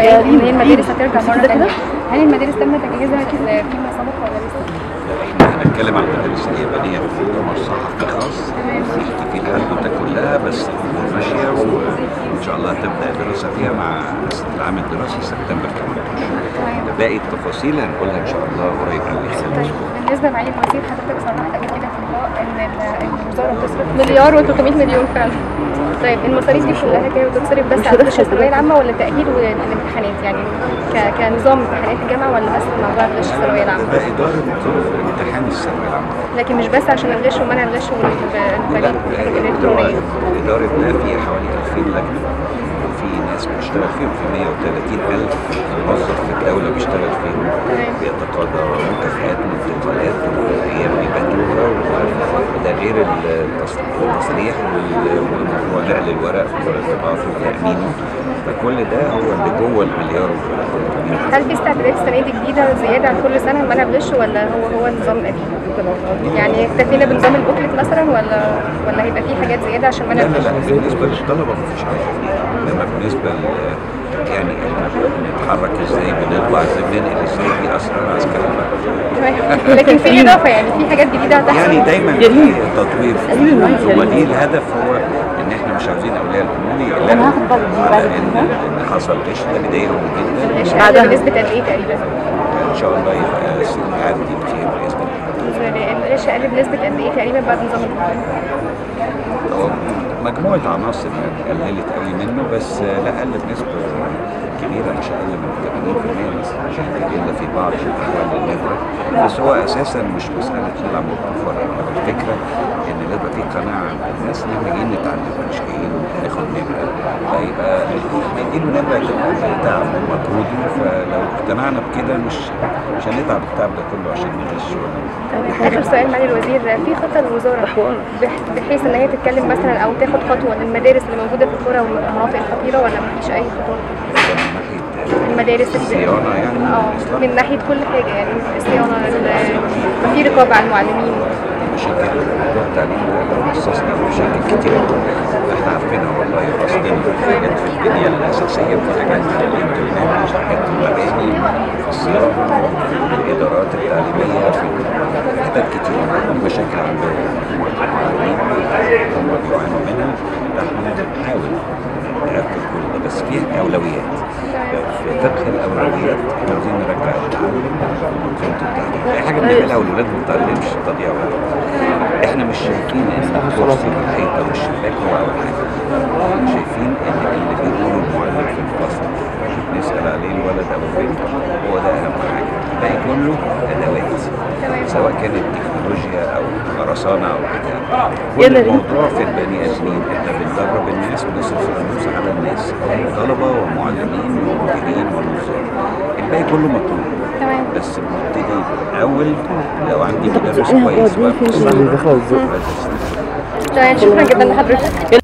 ان هي المدارس هترجع مره ثانيه هل المدارس تم تجهيزها فيما سبق ولا لسه؟ احنا هنتكلم عن المدارس اليابانيه في مؤتمر صحفي خاص في الحدوته كلها بس الامور ماشيه وان شاء الله هتبدا الدراسه فيها مع العام الدراسي سبتمبر 18 باقي التفاصيل هنقولها ان شاء الله قريب قوي خلال طيب اسبوع بالنسبه لمعالي الوزير حضرتك صرحت قبل كده في اللقاء ان ال- إن الوزاره بتصرف مليار و300 مليون فعلا طيب المصاريف دي كلها كده بتتصرف بس على غش الثانويه العامه ولا تاهيل والامتحانات يعني ك- كنظام امتحانات الجامعه ولا بس موضوع الغش في الثانويه العامه ده اداره امتحان الثانويه العامه لكن مش بس عشان الغش ومنع الغش والبريد والحاجات الالكترونيه إدارة ده فيها حوالي 2000 لجنة وفي ناس بتشتغل فيهم في 130 ألف موظف في الدولة بيشتغل فيهم تمام. بيتقاضى مكافآت وانتقالات وأيام بيباتوها وده غير التص- التصريح وال- وموضوع نقل الورق وارتباطه وتأمينه فكل ده هو اللي جوه المليار و300 هل في استعدادات السنه دي جديده زياده عن كل سنه منع الغش ولا هو هو النظام القديم؟ يعني اكتفينا بنظام البوكلت مثلا ولا ولا هيبقى في حاجات زياده عشان منع لا لا الغش؟ لا بالنسبه للطلبه مفيش حاجه انما بالنسبه ل يعني احنا بنتحرك ازاي بنطلع ازاي بننقل ازاي دي اسرار عسكريه تمام لكن في اضافه يعني في حاجات جديده هتحصل يعني دايما في تطوير في هو دي الهدف هو ان احنا مش عاوزين اولياء الامور يقلقوا على ان ان حصل غش ده بيضايقهم جدا الغش قل بنسبه قد ايه تقريبا؟ ان شاء الله يبقى سن عادي بخير باذن الله الغش قل بنسبه قد ايه تقريبا بعد نظام البوكلت؟ هو مجموعة عناصر قللت قوي منه بس لا قل بنسبة كبيرة مش أقل من 80% مثلا عشان إلا في بعض الأحوال النادرة بس هو أساسا مش مسألة نلعب بالكفار هو الفكرة إن لازم في قناعة عند الناس إن إحنا جايين نتعلم مش جايين ناخد نمرة فيبقى نديله نمرة تبقى تعب ومجهوده فلو اقتنعنا بكده مش مش هنتعب التعب ده كله عشان نغش ولا اخر سؤال معالي الوزير في خطه للوزاره بح- بحيث ان هي تتكلم مثلا او تاخد خطوه للمدارس اللي موجوده في القرى والمناطق الفقيره ولا مفيش اي خطوه؟ من ناحية المدارس اللي- الصيانة يعني اه الإصلاح. من ناحيه كل حاجه يعني الصيانه ال- في رقابه على المعلمين مشاكل موضوع التعليم ده خصصنا مشاكل كتير احنا عارفينها والله قصدنا في حاجات في البنيه الاساسيه في حاجات في الانترنت في حاجات في المباني في الصيانه في الادارات التعليميه في حاجات كتير مشاكل عندهم مجموعه المعلمين هم بيعانوا منها احنا بنحاول نقفل كل ده بس في اولويات في فقه الاولويات احنا عاوزين نرجع التعلم ومنظومه التعليم اي حاجه بنعملها والولاد ما بتتعلمش تضيع وقت احنا مش شايفين ان الكرسي والحيطه والشباك هو اول حاجه احنا شايفين ان اللي بيقوله المعلم في الفصل نسال عليه الولد او البنت هو ده اهم حاجه الباقي كله ادوات سواء كانت تكنولوجيا او خرسانه او بتاع كل الموضوع في البني ادمين احنا بندرب الناس ونصرف فلوس على الناس طلبه ومعلمين ومديرين ونظام الباقي كله مطلوب تمام بس بنبتدي الاول لو عندي مدرس كويس بقى تمام شكرا جدا لحضرتك